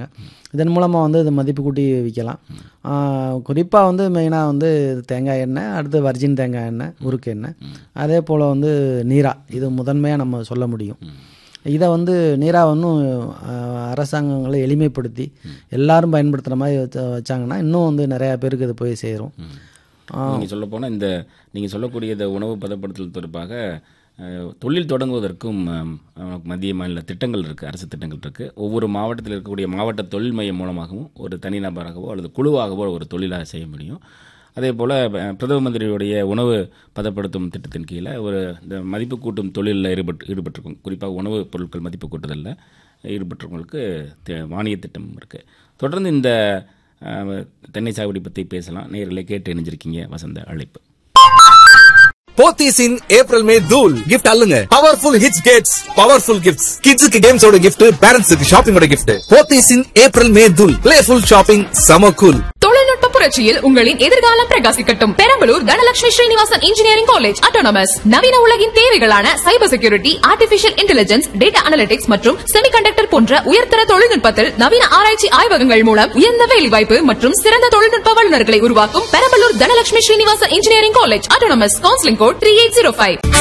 பண்ணுறாங்க இதன் மூலமாக வந்து இது மதிப்பு கூட்டி விற்கலாம் குறிப்பாக வந்து மெயினாக வந்து தேங்காய் எண்ணெய் அடுத்து வர்ஜின் தேங்காய் எண்ணெய் உருக்கு எண்ணெய் அதே போல் வந்து நீரா இது முதன்மையாக நம்ம சொல்ல முடியும் இதை வந்து நீரா இன்னும் ஆஹ், அரசாங்கங்களை எளிமைப்படுத்தி எல்லாரும் பயன்படுத்துகிற மாதிரி வச்ச- வச்சாங்கன்னா இன்னும் வந்து நிறையா பேருக்கு இது போய் சேரும் நீங்கள் சொல்ல போனால் இந்த நீங்கள் சொல்லக்கூடிய இந்த உணவு பதப்படுத்தல் தொடர்பாக அஹ், தொழில் தொடங்குவதற்கும் அம், அஹ், மத்திய மாநில திட்டங்கள் இருக்குது அரசு திட்டங்கள் இருக்குது ஒவ்வொரு மாவட்டத்தில் இருக்கக்கூடிய மாவட்ட தொழில் மையம் மூலமாகவும் ஒரு தனிநபராகவோ அல்லது குழுவாகவோ ஒரு தொழிலாக செய்ய முடியும் அதே போல் பிரதம மந்திரியுடைய உணவு பதப்படுத்தும் திட்டத்தின் கீழே ஒரு இந்த மதிப்பு கூட்டும் தொழிலில் ஈடுபட்டு ஈடுபட்டிருக்கும் குறிப்பாக உணவுப் பொருட்கள் மதிப்பு கூட்டுதலில் ஈடுபட்டிருக்கவங்களுக்கு தி- மானிய திட்டம் இருக்குது தொடர்ந்து இந்த அஹ், தென்னை சாகுபடி பற்றி பேசலாம் நேரில் கேட்டு இணைஞ்சிருக்கீங்க வசந்த அழைப்பு போத்தீஸ் இன் ஏப்ரல் மே தூல் கிஃப்ட் அல்லுங்க பவர்ஃபுல் ஹிட்ஸ் கேட்ஸ் பவர்ஃபுல் கிஃப்ட்ஸ் கிட்ஸுக்கு கேம்ஸோட கிஃப்ட் பேரண்ட்ஸுக்கு ஷாப்பிங்கோட gift Pothys in April May தூல் பிளேஃபுல் ஷாப்பிங் சம கூல் தொழில்நுட்ப புரட்சியில் உங்களின் எதிர்காலம் பிரகாசிக்கட்டும் Perambalur Dhanalakshmi Srinivasan engineering college autonomous நவீன உலகின் தேவைகளான cyber security artificial intelligence data analytics மற்றும் செமிகண்டக்டர் போன்ற உயர்தர தொழில்நுட்பத்தில் நவீன ஆராய்ச்சி ஆய்வகங்கள் மூலம் உயர்ந்த வேலைவாய்ப்பு மற்றும் சிறந்த தொழில்நுட்ப வல்லுநர்களை உருவாக்கும் Perambalur Dhanalakshmi Srinivasan engineering college autonomous counselling code three eight zero five